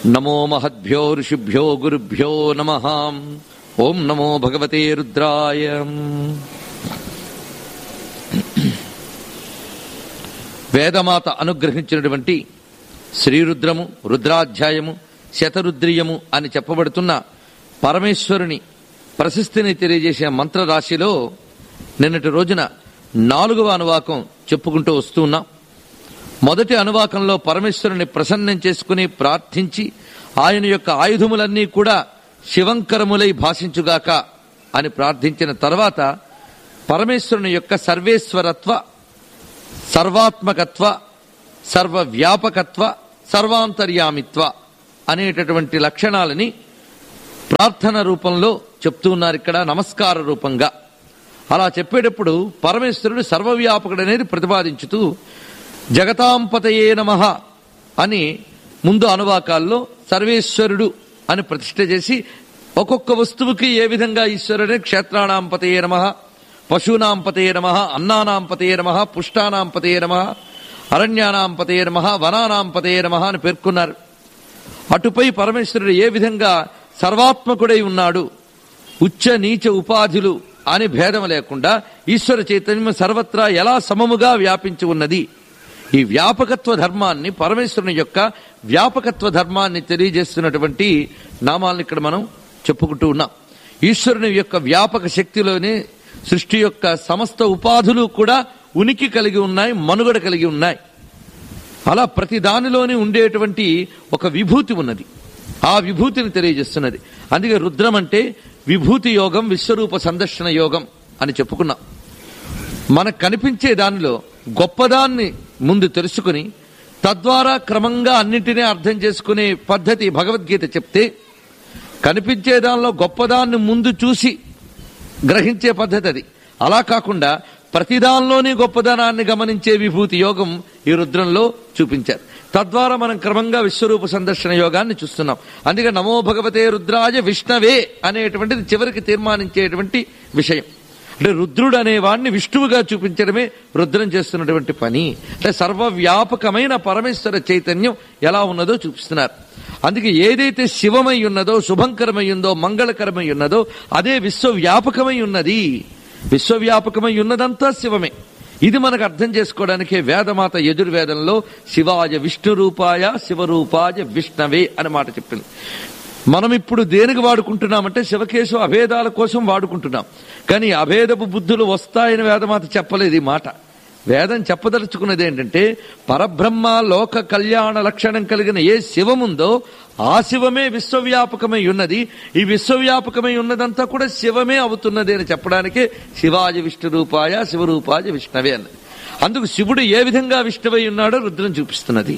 నమో మహద్భ్యో ఋషిభ్యో గురుభ్యో నమ ఓం నమో భగవతే రుద్రాయ వేదమాత అనుగ్రహించినటువంటి శ్రీరుద్రము రుద్రాధ్యాయము శతరుద్రియము అని చెప్పబడుతున్న పరమేశ్వరుని ప్రశస్తిని తెలియజేసే మంత్రరాశిలో నిన్నటి రోజున నాలుగవ అనువాకం చెప్పుకుంటూ వస్తూ ఉన్నాం మొదటి అనువాకంలో పరమేశ్వరుని ప్రసన్నం చేసుకుని ప్రార్థించి ఆయన యొక్క ఆయుధములన్నీ కూడా శివంకరములై భాషించుగాక అని ప్రార్థించిన తర్వాత పరమేశ్వరుని యొక్క సర్వేశ్వరత్వ సర్వాత్మకత్వ సర్వవ్యాపకత్వ సర్వాంతర్యామిత్వ అనేటటువంటి లక్షణాలని ప్రార్థన రూపంలో చెప్తూ ఉన్నారు ఇక్కడ నమస్కార రూపంగా అలా చెప్పేటప్పుడు పరమేశ్వరుడు సర్వవ్యాపకుడు అనేది ప్రతిపాదించుతూ జగతాంపతయే నమ అని ముందు అనువాకాల్లో సర్వేశ్వరుడు అని ప్రతిష్ఠ చేసి ఒక్కొక్క వస్తువుకి ఏ విధంగా ఈశ్వరుడే క్షేత్రాణాంపతయే నమ పశూనాంపతయే నమ అన్నానాంపతయే నమ పుష్టానాంపతయే నమ అరణ్యానాంపతయే నమ వనానాంపతయే నమ అని పేర్కొన్నారు అటుపై పరమేశ్వరుడు ఏ విధంగా సర్వాత్మకుడై ఉన్నాడు ఉచ్చ నీచ ఉపాధులు అని భేదం లేకుండా ఈశ్వర చైతన్యం సర్వత్రా ఎలా సమముగా వ్యాపించి ఉన్నది ఈ వ్యాపకత్వ ధర్మాన్ని పరమేశ్వరుని యొక్క వ్యాపకత్వ ధర్మాన్ని తెలియజేస్తున్నటువంటి నామాలను ఇక్కడ మనం చెప్పుకుంటూ ఉన్నాం ఈశ్వరుని యొక్క వ్యాపక శక్తిలోనే సృష్టి యొక్క సమస్త ఉపాధులు కూడా ఉనికి కలిగి ఉన్నాయి మనుగడ కలిగి ఉన్నాయి అలా ప్రతి దానిలోని ఉండేటువంటి ఒక విభూతి ఉన్నది ఆ విభూతిని తెలియజేస్తున్నది అందుకే రుద్రం అంటే విభూతి యోగం విశ్వరూప సందర్శన యోగం అని చెప్పుకున్నాం మనకు కనిపించే దానిలో గొప్పదాన్ని ముందు తెలుసుకుని తద్వారా క్రమంగా అన్నింటినీ అర్థం చేసుకునే పద్ధతి భగవద్గీత చెప్తే కనిపించే దానిలో గొప్పదాన్ని ముందు చూసి గ్రహించే పద్ధతి అది అలా కాకుండా ప్రతిదానిలోని గొప్పదనాన్ని గమనించే విభూతి యోగం ఈ రుద్రంలో చూపించారు తద్వారా మనం క్రమంగా విశ్వరూప సందర్శన యోగాన్ని చూస్తున్నాం అందుకే నమో భగవతే రుద్రాయ విష్ణవే అనేటువంటిది చివరికి తీర్మానించేటువంటి విషయం అంటే రుద్రుడు అనేవాడిని విష్ణువుగా చూపించడమే రుద్రం చేస్తున్నటువంటి పని అంటే సర్వవ్యాపకమైన పరమేశ్వర చైతన్యం ఎలా ఉన్నదో చూపిస్తున్నారు అందుకే ఏదైతే శివమై ఉన్నదో శుభంకరమై ఉందో మంగళకరమై ఉన్నదో అదే విశ్వవ్యాపకమై ఉన్నది విశ్వవ్యాపకమై ఉన్నదంతా శివమే ఇది మనకు అర్థం చేసుకోవడానికి వేదమాత యజుర్వేదంలో శివాయ విష్ణు రూపాయ శివరూపాయ విష్ణవే అని మాట చెప్పింది మనం ఇప్పుడు దేనికి వాడుకుంటున్నామంటే శివకేశవ అభేదాల కోసం వాడుకుంటున్నాం కానీ అభేదపు బుద్ధులు వస్తాయని వేదమాత చెప్పలేదు ఈ మాట వేదం చెప్పదలుచుకున్నది ఏంటంటే పరబ్రహ్మ లోక కళ్యాణ లక్షణం కలిగిన ఏ శివముందో ఆ శివమే విశ్వవ్యాపకమై ఉన్నది ఈ విశ్వవ్యాపకమై ఉన్నదంతా కూడా శివమే అవుతున్నది అని చెప్పడానికే శివాజ విష్ణు రూపాయ శివరూపాయ విష్ణవే అన్నది అందుకు శివుడు ఏ విధంగా విష్ణువై ఉన్నాడో రుద్రం చూపిస్తున్నది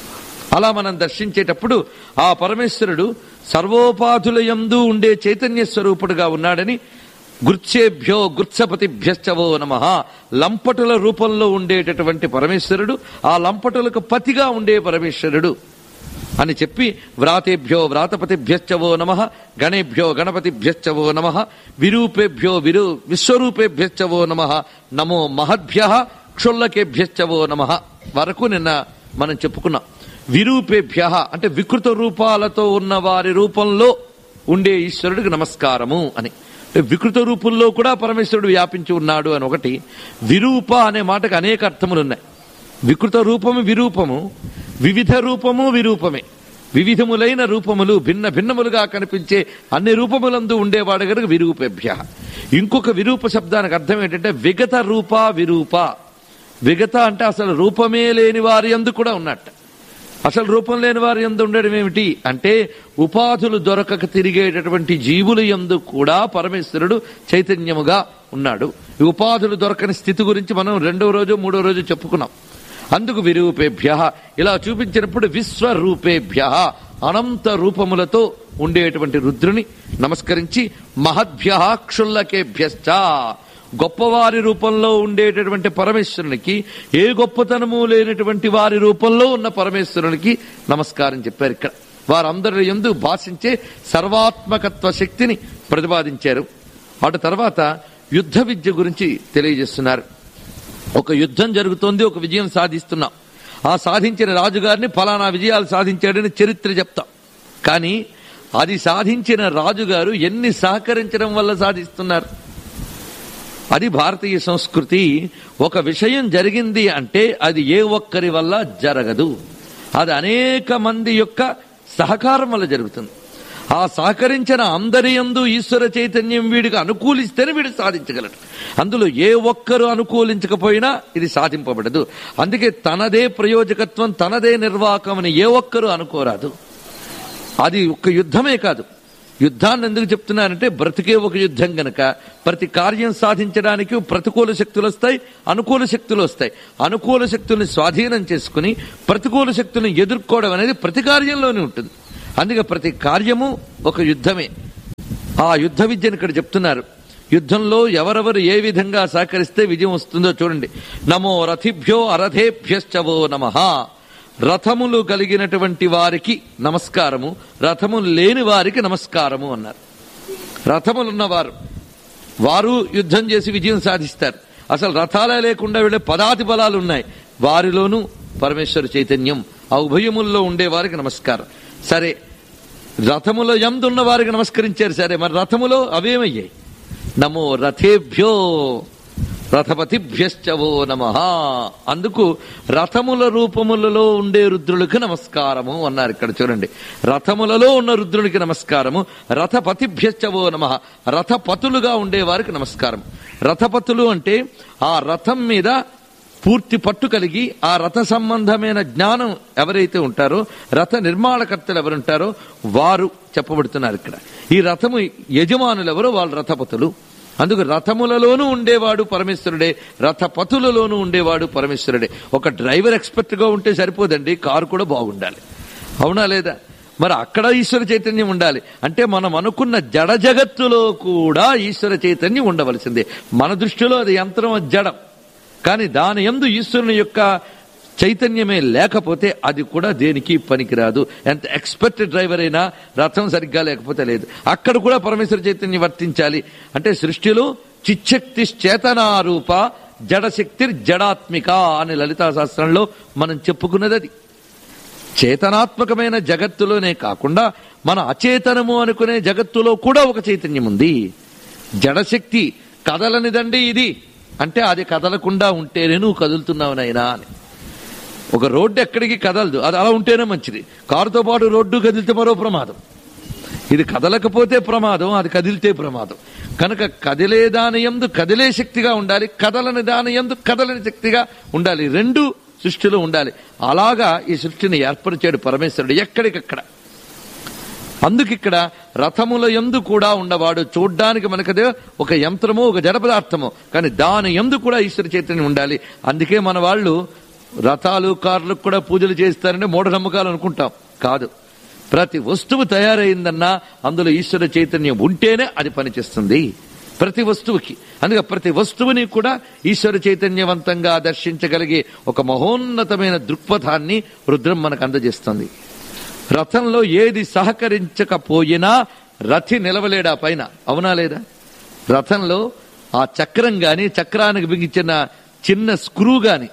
అలా మనం దర్శించేటప్పుడు ఆ పరమేశ్వరుడు సర్వోపాధుల యందు ఉండే చైతన్య స్వరూపుడుగా ఉన్నాడని గుర్చేభ్యో గుర్చపతిభ్యశ్చవో నమ లంపటుల రూపంలో ఉండేటటువంటి పరమేశ్వరుడు ఆ లంపటులకు పతిగా ఉండే పరమేశ్వరుడు అని చెప్పి వ్రాతేభ్యో వ్రాతపతిభ్యశ్చవో నమ గణేభ్యో గణపతిభ్యశ్చవో నమ విరూపేభ్యో విరు విశ్వరూపేభ్యశ్చవో నమ నమో మహద్భ్య క్షుల్లకేభ్యశ్చవో నమ వరకు నిన్న మనం చెప్పుకున్నాం విరూపేభ్య అంటే వికృత రూపాలతో ఉన్న వారి రూపంలో ఉండే ఈశ్వరుడికి నమస్కారము అని అంటే వికృత రూపంలో కూడా పరమేశ్వరుడు వ్యాపించి ఉన్నాడు అని ఒకటి విరూప అనే మాటకు అనేక అర్థములు ఉన్నాయి వికృత రూపము విరూపము వివిధ రూపము విరూపమే వివిధములైన రూపములు భిన్న భిన్నములుగా కనిపించే అన్ని రూపములందు ఉండేవాడు కనుక విరూపేభ్య ఇంకొక విరూప శబ్దానికి అర్థం ఏంటంటే విగత రూప విరూప విగత అంటే అసలు రూపమే లేని వారి అందు కూడా ఉన్నట్టు అసలు రూపం లేని వారి ఎందు ఉండడం ఏమిటి అంటే ఉపాధులు దొరకక తిరిగేటటువంటి జీవుల ఎందు కూడా పరమేశ్వరుడు చైతన్యముగా ఉన్నాడు ఈ ఉపాధులు దొరకని స్థితి గురించి మనం రెండో రోజు మూడో రోజు చెప్పుకున్నాం అందుకు విరూపేభ్య ఇలా చూపించినప్పుడు విశ్వరూపేభ్య అనంత రూపములతో ఉండేటువంటి రుద్రుని నమస్కరించి మహద్భ్య క్షుల్లకేభ్యశ్చ గొప్పవారి రూపంలో ఉండేటటువంటి పరమేశ్వరునికి ఏ గొప్పతనము లేనటువంటి వారి రూపంలో ఉన్న పరమేశ్వరునికి నమస్కారం చెప్పారు ఇక్కడ వారందరి ఎందు భాషించే సర్వాత్మకత్వ శక్తిని ప్రతిపాదించారు అటు తర్వాత యుద్ధ విద్య గురించి తెలియజేస్తున్నారు ఒక యుద్ధం జరుగుతోంది ఒక విజయం సాధిస్తున్నాం ఆ సాధించిన రాజుగారిని ఫలానా విజయాలు సాధించాడని చరిత్ర చెప్తాం కానీ అది సాధించిన రాజుగారు ఎన్ని సహకరించడం వల్ల సాధిస్తున్నారు అది భారతీయ సంస్కృతి ఒక విషయం జరిగింది అంటే అది ఏ ఒక్కరి వల్ల జరగదు అది అనేక మంది యొక్క సహకారం వల్ల జరుగుతుంది ఆ సహకరించిన అందరి యందు ఈశ్వర చైతన్యం వీడికి అనుకూలిస్తేనే వీడు సాధించగలడు అందులో ఏ ఒక్కరు అనుకూలించకపోయినా ఇది సాధింపబడదు అందుకే తనదే ప్రయోజకత్వం తనదే నిర్వాహకం అని ఏ ఒక్కరు అనుకోరాదు అది ఒక యుద్ధమే కాదు యుద్ధాన్ని ఎందుకు చెప్తున్నానంటే బ్రతికే ఒక యుద్ధం గనక ప్రతి కార్యం సాధించడానికి ప్రతికూల శక్తులు వస్తాయి అనుకూల శక్తులు వస్తాయి అనుకూల శక్తుల్ని స్వాధీనం చేసుకుని ప్రతికూల శక్తులను ఎదుర్కోవడం అనేది ప్రతి కార్యంలోనే ఉంటుంది అందుకే ప్రతి కార్యము ఒక యుద్ధమే ఆ యుద్ధ విద్యను ఇక్కడ చెప్తున్నారు యుద్ధంలో ఎవరెవరు ఏ విధంగా సహకరిస్తే విజయం వస్తుందో చూడండి నమో రథిభ్యో అరథేభ్యశ్చవో నమః రథములు కలిగినటువంటి వారికి నమస్కారము రథములు లేని వారికి నమస్కారము అన్నారు రథములున్నవారు వారు యుద్ధం చేసి విజయం సాధిస్తారు అసలు రథాలే లేకుండా వెళ్ళే పదాతి బలాలు ఉన్నాయి వారిలోనూ పరమేశ్వర చైతన్యం ఆ ఉభయముల్లో ఉండే వారికి నమస్కారం సరే రథములో ఎందున్న వారికి నమస్కరించారు సరే మరి రథములో అవేమయ్యాయి నమో రథేభ్యో రథపతిభ్యశ్చవో నమ అందుకు రథముల రూపములలో ఉండే రుద్రులకు నమస్కారము అన్నారు ఇక్కడ చూడండి రథములలో ఉన్న రుద్రునికి నమస్కారము రథపతిభ్యశ్చవో నమ రథపతులుగా ఉండే వారికి నమస్కారం రథపతులు అంటే ఆ రథం మీద పూర్తి పట్టు కలిగి ఆ రథ సంబంధమైన జ్ఞానం ఎవరైతే ఉంటారో రథ నిర్మాణకర్తలు ఎవరుంటారో వారు చెప్పబడుతున్నారు ఇక్కడ ఈ రథము యజమానులు ఎవరో వాళ్ళు రథపతులు అందుకు రథములలోనూ ఉండేవాడు పరమేశ్వరుడే రథపతులలోనూ ఉండేవాడు పరమేశ్వరుడే ఒక డ్రైవర్ ఎక్స్పర్ట్ గా ఉంటే సరిపోదండి కారు కూడా బాగుండాలి అవునా లేదా మరి అక్కడ ఈశ్వర చైతన్యం ఉండాలి అంటే మనం అనుకున్న జడ జగత్తులో కూడా ఈశ్వర చైతన్యం ఉండవలసిందే మన దృష్టిలో అది యంత్రం అది జడం కానీ దాని ఎందు ఈశ్వరుని యొక్క చైతన్యమే లేకపోతే అది కూడా దేనికి పనికిరాదు ఎంత ఎక్స్పర్ట్ డ్రైవర్ అయినా రథం సరిగ్గా లేకపోతే లేదు అక్కడ కూడా పరమేశ్వర చైతన్యం వర్తించాలి అంటే సృష్టిలో చిచ్చక్తి చేతనారూప జడశక్తి జడాత్మిక అని లలితా శాస్త్రంలో మనం చెప్పుకున్నది అది చేతనాత్మకమైన జగత్తులోనే కాకుండా మన అచేతనము అనుకునే జగత్తులో కూడా ఒక చైతన్యం ఉంది జడశక్తి కదలనిదండి ఇది అంటే అది కదలకుండా ఉంటేనే నువ్వు కదులుతున్నావు నాయనా అని ఒక రోడ్డు ఎక్కడికి కదలదు అది అలా ఉంటేనే మంచిది కారుతో పాటు రోడ్డు కదిలితే మరో ప్రమాదం ఇది కదలకపోతే ప్రమాదం అది కదిలితే ప్రమాదం కనుక కదిలే దాని ఎందు కదిలే శక్తిగా ఉండాలి కదలని దాని ఎందు కదలని శక్తిగా ఉండాలి రెండు సృష్టిలో ఉండాలి అలాగా ఈ సృష్టిని ఏర్పరిచాడు పరమేశ్వరుడు ఎక్కడికక్కడ అందుకిక్కడ రథముల ఎందు కూడా ఉండవాడు చూడ్డానికి మనకదే ఒక యంత్రము ఒక జడ పదార్థము కానీ దాని ఎందు కూడా ఈశ్వర చైతన్యం ఉండాలి అందుకే మన వాళ్ళు రథాలు కార్లకు కూడా పూజలు చేస్తారంటే మూఢనమ్మకాలు అనుకుంటాం కాదు ప్రతి వస్తువు తయారైందన్నా అందులో ఈశ్వర చైతన్యం ఉంటేనే అది పనిచేస్తుంది ప్రతి వస్తువుకి అందుకే ప్రతి వస్తువుని కూడా ఈశ్వర చైతన్యవంతంగా దర్శించగలిగే ఒక మహోన్నతమైన దృక్పథాన్ని రుద్రం మనకు అందజేస్తుంది రథంలో ఏది సహకరించకపోయినా రథి నిలవలేడా పైన అవునా లేదా రథంలో ఆ చక్రం గాని చక్రానికి బిగించిన చిన్న స్క్రూ గాని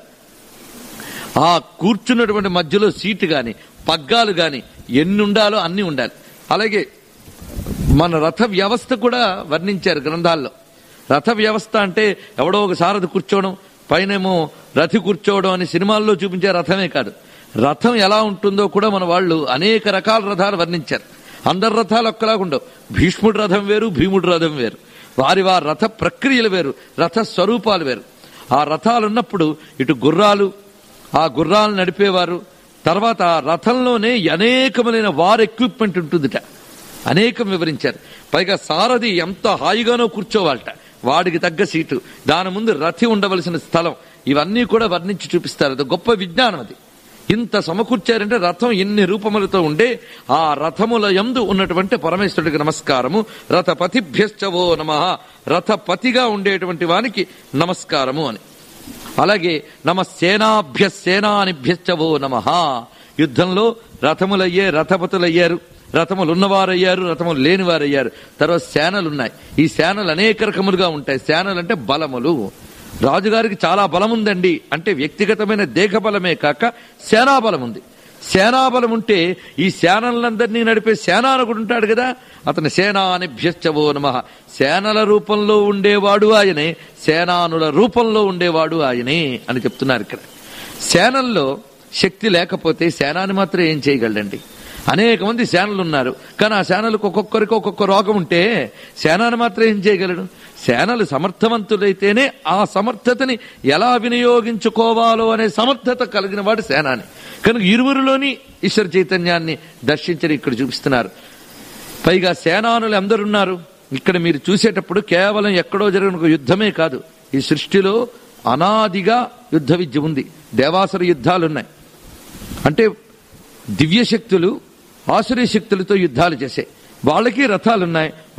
ఆ కూర్చున్నటువంటి మధ్యలో సీటు గాని పగ్గాలు గాని ఎన్ని ఉండాలో అన్ని ఉండాలి అలాగే మన రథ వ్యవస్థ కూడా వర్ణించారు గ్రంథాల్లో రథ వ్యవస్థ అంటే ఎవడో ఒక సారథి కూర్చోవడం పైనేమో రథి కూర్చోవడం అని సినిమాల్లో చూపించే రథమే కాదు రథం ఎలా ఉంటుందో కూడా మన వాళ్ళు అనేక రకాల రథాలు వర్ణించారు అందరి రథాలు ఒక్కలాగా ఉండవు భీష్ముడి రథం వేరు భీముడి రథం వేరు వారి వారి రథ ప్రక్రియలు వేరు రథ స్వరూపాలు వేరు ఆ రథాలు ఉన్నప్పుడు ఇటు గుర్రాలు ఆ గుర్రాలు నడిపేవారు తర్వాత ఆ రథంలోనే అనేకమైన వార్ ఎక్విప్మెంట్ ఉంటుందిట అనేకం వివరించారు పైగా సారథి ఎంత హాయిగానో కూర్చోవాలట వాడికి తగ్గ సీటు దాని ముందు రథి ఉండవలసిన స్థలం ఇవన్నీ కూడా వర్ణించి చూపిస్తారు అది గొప్ప విజ్ఞానం అది ఇంత సమకూర్చారంటే రథం ఎన్ని రూపములతో ఉండే ఆ రథముల యందు ఉన్నటువంటి పరమేశ్వరుడికి నమస్కారము రథపతిభ్యశ్చవో నమ రథపతిగా ఉండేటువంటి వానికి నమస్కారము అని అలాగే నమ సేనాభ్య సేనానిభ్యశ్చవో నమ యుద్ధంలో రథములయ్యే రథపతులయ్యారు రథములు ఉన్నవారయ్యారు రథములు లేనివారయ్యారు తర్వాత సేనలు ఉన్నాయి ఈ సేనలు అనేక రకములుగా ఉంటాయి సేనలు అంటే బలములు రాజుగారికి చాలా బలం ఉందండి అంటే వ్యక్తిగతమైన దేహ బలమే కాక సేనా బలం ఉంది సేనాబలం ఉంటే ఈ సేనలందరినీ నడిపే సేనానకుడు ఉంటాడు కదా అతని సేనానిభ్యశ్చవో నమ సేనల రూపంలో ఉండేవాడు ఆయనే సేనానుల రూపంలో ఉండేవాడు ఆయనే అని చెప్తున్నారు ఇక్కడ సేనల్లో శక్తి లేకపోతే సేనాని మాత్రం ఏం చేయగలడండి అనేక మంది సేనలు ఉన్నారు కానీ ఆ సేనలకు ఒక్కొక్కరికి ఒక్కొక్క రోగం ఉంటే సేనాని మాత్రం ఏం చేయగలడు సేనలు సమర్థవంతులైతేనే ఆ సమర్థతని ఎలా వినియోగించుకోవాలో అనే సమర్థత కలిగిన వాడు సేనాని కనుక ఇరువురిలోని ఈశ్వర చైతన్యాన్ని దర్శించని ఇక్కడ చూపిస్తున్నారు పైగా సేనానులు ఎందరున్నారు ఇక్కడ మీరు చూసేటప్పుడు కేవలం ఎక్కడో జరిగిన ఒక యుద్ధమే కాదు ఈ సృష్టిలో అనాదిగా యుద్ధ విద్య ఉంది దేవాసుర యుద్ధాలున్నాయి అంటే దివ్య శక్తులు ఆసురీ శక్తులతో యుద్ధాలు చేసే వాళ్ళకి రథాలున్నాయి